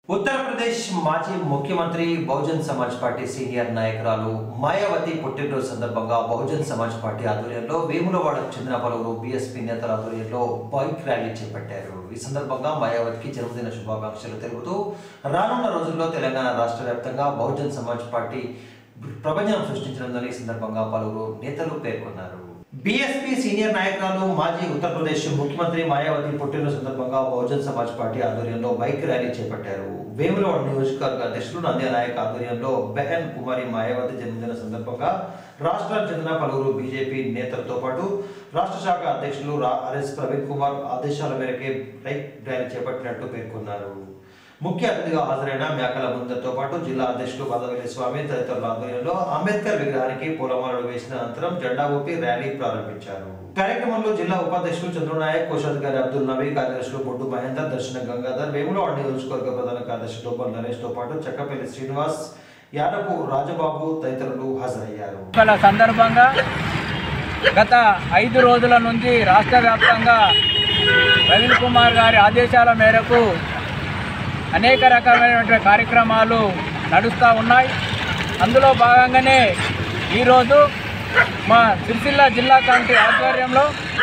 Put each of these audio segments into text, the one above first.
ఉత్తరప్రదేశ్ మాజీ ముఖ్యమంత్రి Bahujan Samaj party senior నాయకురాలు మాయావతి పుట్టినరోజు సందర్భంగా బహుజన్ సమాజ్ పార్టీ ఆధ్వర్యంలో వేములవాడకు చెందిన పలువురు బీఎస్పీ నేతల ఆధ్వర్యంలో బైక్ ర్యాలీ చేపట్టారు ఈ సందర్భంగా మాయావతికి జన్మదిన శుభాకాంక్షలు తెలుపుతూ రానున్న రోజుల్లో తెలంగాణ రాష్ట్ర వ్యాప్తంగా బహుజన్ సమాజ్ పార్టీ ప్రపంచం సృష్టించనుందని ఈ సందర్భంగా పలువురు నేతలు పేర్కొన్నారు బీఎస్పీ సీనియర్ నాయకురాలు మాజీ ఉత్తరప్రదేశ్ ముఖ్యమంత్రి మాయావతి పుట్టినరోజు సందర్భంగా బహుజన్ సమాజ్ పార్టీ ఆధ్వర్యంలో బైక్ ర్యాలీ చేపట్టారు వేములవాడ నియోజకవర్గ అధ్యక్షులు నంద్య నాయక్ ఆధ్వర్యంలో బెహన్ కుమారి మాయావతి జన్మదిన సందర్భంగా రాష్ట్రానికి చెందిన పలువురు బీజేపీ నేతలతో పాటు రాష్ట్ర శాఖ అధ్యక్షులు రా- ఆర్ఎస్ ప్రవీణ్ కుమార్ ఆదేశాల మేరకే బైక్ ర్యాలీ చేపట్టినట్టు పేర్కొన్నారు ముఖ్య అతిథిగా హాజరైన మేకల ముందతో పాటు జిల్లా అధ్యక్షులు పదవేలి స్వామి తదితరుల ఆధ్వర్యంలో అంబేద్కర్ విగ్రహానికి పూలమాలలు వేసిన అనంతరం జెండా ఊపి ర్యాలీ ప్రారంభించారు కార్యక్రమంలో జిల్లా ఉపాధ్యక్షులు చంద్రనాయక్ కోశాధికారి అబ్దుల్ నబీ కార్యదర్శులు బొడ్డు మహేందర్ దర్శన గంగాధర్ వేములవాడ నియోజకవర్గ ప్రధాన కార్యదర్శి డోబల్ నరేష్ తో పాటు చక్కపల్లి శ్రీనివాస్ యాదపు రాజబాబు తదితరులు హాజరయ్యారు ఎన్నికల సందర్భంగా గత ఐదు రోజుల నుంచి రాష్ట్ర వ్యాప్తంగా ప్రవీణ్ కుమార్ గారి ఆదేశాల మేరకు అనేక రకమైనటువంటి కార్యక్రమాలు నడుస్తూ ఉన్నాయి అందులో భాగంగానే ఈరోజు మా సిరిసిల్ల జిల్లా కమిటీ ఆధ్వర్యంలో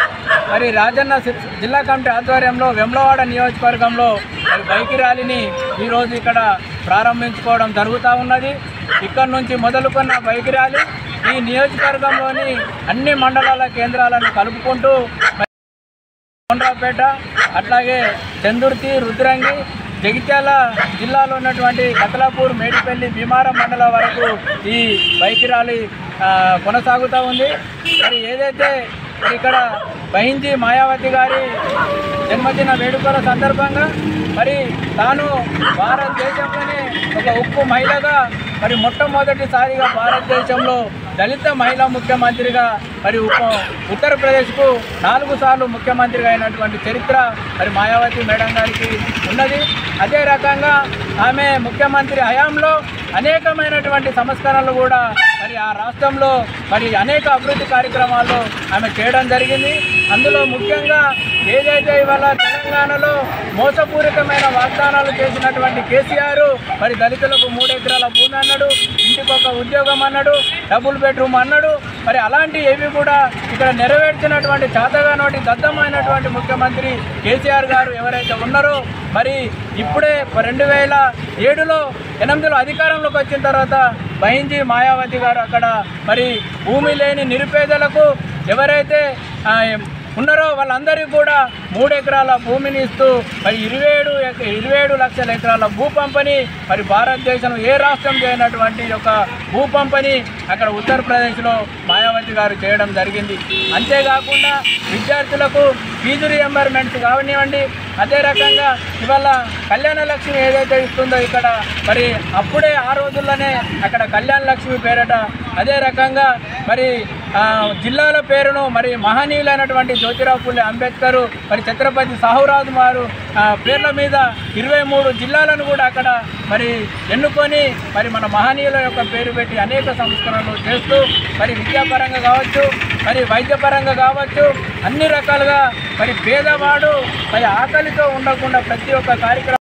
మరి రాజన్న సిర్- జిల్లా కమిటీ ఆధ్వర్యంలో వెమ్లవాడ నియోజకవర్గంలో మరి బైక్ ర్యాలీని ఈరోజు ఇక్కడ ప్రారంభించుకోవడం జరుగుతూ ఉన్నది ఇక్కడ నుంచి మొదలుకున్న బైక్ ర్యాలీ ఈ నియోజకవర్గంలోని అన్ని మండలాల కేంద్రాలను కలుపుకుంటూ మరి కొండ్రాపేట అట్లాగే చందుర్తి రుద్రంగి జగిత్యాల జిల్లాలో ఉన్నటువంటి కతలాపూర్ మేడిపల్లి భీమారం మండలం వరకు ఈ బైక్ ర్యాలీ ఆ, కొనసాగుతూ ఉంది మరి ఏదైతే మరి ఇక్కడ బహింజీ మాయావతి గారి జన్మదిన వేడుకల సందర్భంగా మరి తాను భారతదేశంలోనే ఒక ఉక్కు మహిళగా మరి మొట్టమొదటిసారిగా భారతదేశంలో దళిత మహిళా ముఖ్యమంత్రిగా మరి ఉప ఉత్తరప్రదేశ్కు నాలుగు సార్లు ముఖ్యమంత్రిగా అయినటువంటి చరిత్ర మరి మాయావతి మేడం గారికి ఉన్నది అదే రకంగా ఆమె ముఖ్యమంత్రి హయాంలో అనేకమైనటువంటి సంస్కరణలు కూడా మరి ఆ రాష్ట్రంలో మరి అనేక అభివృద్ధి కార్యక్రమాలు ఆమె చేయడం జరిగింది అందులో ముఖ్యంగా ఏదైతే ఇవాళ తెలంగాణలో మోసపూరితమైన వాగ్దానాలు చేసినటువంటి కేసీఆర్ మరి దళితులకు మూడు ఎకరాల భూమి అన్నాడు ఇంటికి ఒక ఉద్యోగం అన్నాడు డబుల్ బెడ్రూమ్ అన్నాడు మరి అలాంటి ఏవి కూడా ఇక్కడ నెరవేర్చినటువంటి చాతగానోటి దద్దమైనటువంటి ముఖ్యమంత్రి కేసీఆర్ గారు ఎవరైతే ఉన్నారో మరి ఇప్పుడే రెండు వేల ఏడులో ఎనిమిదిలో అధికారంలోకి వచ్చిన తర్వాత బహింజీ మాయావతి గారు అక్కడ మరి భూమి లేని నిరుపేదలకు ఎవరైతే ఆ, ఉన్నారో వాళ్ళందరికీ కూడా మూడు ఎకరాల భూమిని ఇస్తూ మరి ఇరవై ఏడు ఎక- ఇరవై ఏడు లక్షల ఎకరాల భూ పంపిణీ మరి భారతదేశంలో ఏ రాష్ట్రం చేయనటువంటి ఒక భూ పంపిణీ అక్కడ ఉత్తరప్రదేశ్లో మాయావతి గారు చేయడం జరిగింది అంతేకాకుండా విద్యార్థులకు ఫీజు రియంబర్మెంట్స్ కావనివ్వండి అదే రకంగా ఇవాళ కళ్యాణ లక్ష్మి ఏదైతే ఇస్తుందో ఇక్కడ మరి అప్పుడే ఆ రోజుల్లోనే అక్కడ కళ్యాణ లక్ష్మి పేరట అదే రకంగా మరి ఆ, జిల్లాల పేరును మరి మహనీయులైనటువంటి జ్యోతిరావు పుల్లె అంబేద్కర్ మరి ఛత్రపతి సాహురాజు వారు ఆ, పేర్ల మీద ఇరవై మూడు జిల్లాలను కూడా అక్కడ మరి ఎన్నుకొని మరి మన మహనీయుల యొక్క పేరు పెట్టి అనేక సంస్కరణలు చేస్తూ మరి విద్యాపరంగా కావచ్చు మరి వైద్యపరంగా కావచ్చు అన్ని రకాలుగా మరి పేదవాడు మరి ఆకలితో ఉండకుండా ప్రతి ఒక్క కార్యక్రమం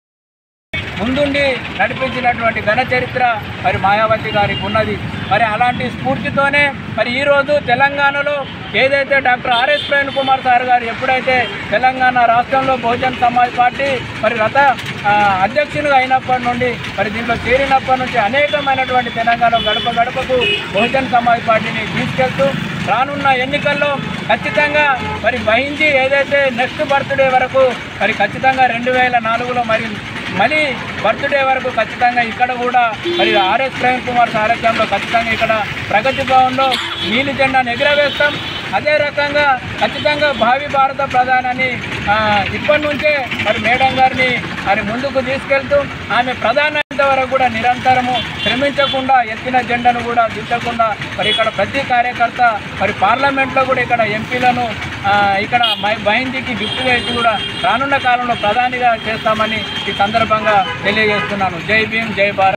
ముందుండి నడిపించినటువంటి ఘన చరిత్ర మరి మాయావతి గారికి ఉన్నది మరి అలాంటి స్ఫూర్తితోనే మరి ఈరోజు తెలంగాణలో ఏదైతే doctor RS Praveen Kumar sir గారు ఎప్పుడైతే తెలంగాణ రాష్ట్రంలో బహుజన్ సమాజ్ పార్టీ మరి రథ ఆ, అధ్యక్షునిగా అయినప్పటి నుండి మరి దీంట్లో చేరినప్పటి నుంచి అనేకమైనటువంటి తెలంగాణ గడప గడపకు బహుజన్ సమాజ్ పార్టీని తీసుకెళ్తూ రానున్న ఎన్నికల్లో ఖచ్చితంగా మరి బహించి ఏదైతే నెక్స్ట్ బర్త్డే వరకు మరి ఖచ్చితంగా రెండు వేల నాలుగులో మరి మళ్ళీ బర్త్డే వరకు ఖచ్చితంగా ఇక్కడ కూడా మరి ఆర్ఎస్ ప్రవీణ్ కుమార్ సారథ్యంలో ఖచ్చితంగా ఇక్కడ ప్రగతి భవన్లో నీలి జెండాను ఎగురవేస్తాం అదే రకంగా ఖచ్చితంగా భావి భారత ప్రధాని ఆ, ఇప్పటి నుంచే మరి మేడం గారిని మరి ముందుకు తీసుకెళ్తూ ఆమె ప్రధాన వరకు కూడా నిరంతరము శ్రమించకుండా ఎత్తిన జెండాను కూడా దించకుండా మరి ఇక్కడ ప్రతి కార్యకర్త మరి పార్లమెంట్లో కూడా ఇక్కడ ఎంపీలను ఆ, ఇక్కడ మై బహిందీకి గిఫ్ట్గా ఇచ్చి కూడా రానున్న కాలంలో ప్రధానిగా చేస్తామని ఈ సందర్భంగా తెలియజేస్తున్నాను జై భీమ్ జై భారత్